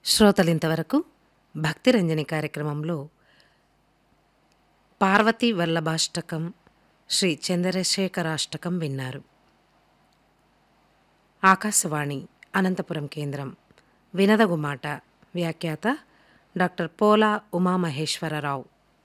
శ్రోతలింతవరకు భక్తిరంజని కార్యక్రమంలో పార్వతీ వల్లభాష్టకం శ్రీ చంద్రశేఖరాష్టకం విన్నారు ఆకాశవాణి అనంతపురం కేంద్రం వినదగు మాట వ్యాఖ్యాత డాక్టర్ పోలా ఉమామహేశ్వరరావు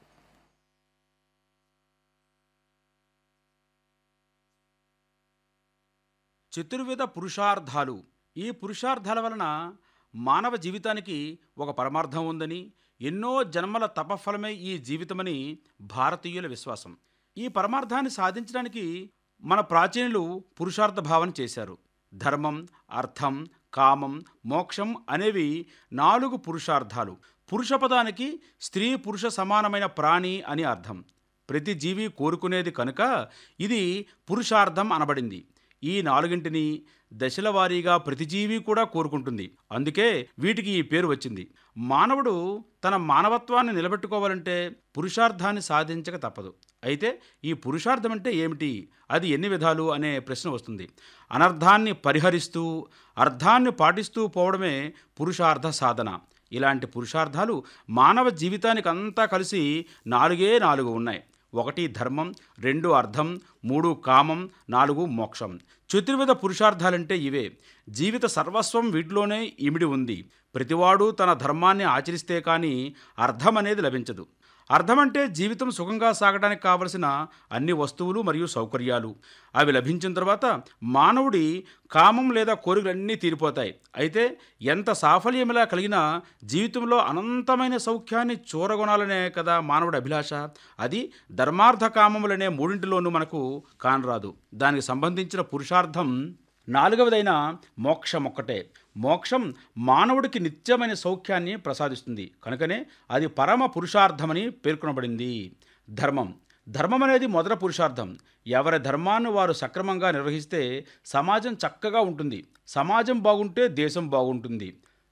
చతుర్విధ పురుషార్థాలు ఈ పురుషార్థాల వలన మానవ జీవితానికి ఒక పరమార్థం ఉందని ఎన్నో జన్మల తపఫలమే ఈ జీవితమని భారతీయుల విశ్వాసం ఈ పరమార్థాన్ని సాధించడానికి మన ప్రాచీనులు పురుషార్థ భావన చేశారు ధర్మం అర్థం కామం మోక్షం అనేవి నాలుగు పురుషార్థాలు పురుష పదానికి స్త్రీ పురుష సమానమైన ప్రాణి అని అర్థం ప్రతి జీవి కోరుకునేది కనుక ఇది పురుషార్థం అనబడింది ఈ నాలుగింటిని దశల వారీగా ప్రతి జీవి కూడా కోరుకుంటుంది అందుకే వీటికి ఈ పేరు వచ్చింది మానవుడు తన మానవత్వాన్ని నిలబెట్టుకోవాలంటే పురుషార్థాన్ని సాధించక తప్పదు అయితే ఈ పురుషార్థం అంటే ఏమిటి అది ఎన్ని విధాలు అనే ప్రశ్న వస్తుంది అనర్థాన్ని పరిహరిస్తూ అర్థాన్ని పాటిస్తూ పోవడమే పురుషార్థ సాధన ఇలాంటి పురుషార్థాలు మానవ జీవితానికి అంతా కలిసి నాలుగే నాలుగు ఉన్నాయి ఒకటి ధర్మం రెండు అర్థం మూడు కామం నాలుగు మోక్షం చతుర్విధ పురుషార్థాలంటే ఇవే జీవిత సర్వస్వం వీటిలోనే ఇమిడి ఉంది ప్రతివాడు తన ధర్మాన్ని ఆచరిస్తే కానీ అర్థం అనేది లభించదు అర్థం అంటే జీవితం సుఖంగా సాగడానికి కావలసిన అన్ని వస్తువులు మరియు సౌకర్యాలు అవి లభించిన తర్వాత మానవుడి కామం లేదా కోరికలన్నీ తీరిపోతాయి అయితే ఎంత సాఫల్యమిలా కలిగినా జీవితంలో అనంతమైన సౌఖ్యాన్ని చూరగొనాలనే కదా మానవుడి అభిలాష అది ధర్మార్థ కామములనే మూడింటిలోనూ మనకు కానరాదు దానికి సంబంధించిన పురుషార్థం నాలుగవదైన మోక్షం ఒక్కటే మోక్షం మానవుడికి నిత్యమైన సౌఖ్యాన్ని ప్రసాదిస్తుంది కనుకనే అది పరమ పురుషార్థమని పేర్కొనబడింది ధర్మం ధర్మం అనేది మొదట పురుషార్థం ఎవరి ధర్మాన్ని వారు సక్రమంగా నిర్వహిస్తే సమాజం చక్కగా ఉంటుంది సమాజం బాగుంటే దేశం బాగుంటుంది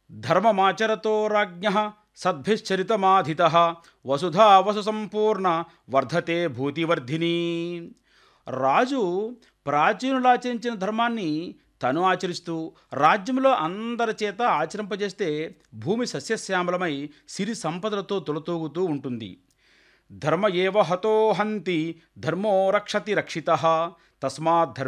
ధర్మమాచరతో రాజ్ఞ సద్భిశ్చరితమాధిత వసుధా వసు సంపూర్ణ వర్ధతే భూతివర్ధిని రాజు ప్రాచీనులాచరించిన ధర్మాన్ని తను ఆచరిస్తూ రాజ్యంలో అందరి చేత ఆచరింపజేస్తే భూమి సస్యశ్యామలమై సిరి సంపదలతో తొలతూగుతూ ఉంటుంది ధర్మ ఏవ హతో హంతి ధర్మో రక్షతి రక్షిత తస్మాత్ ధర్మ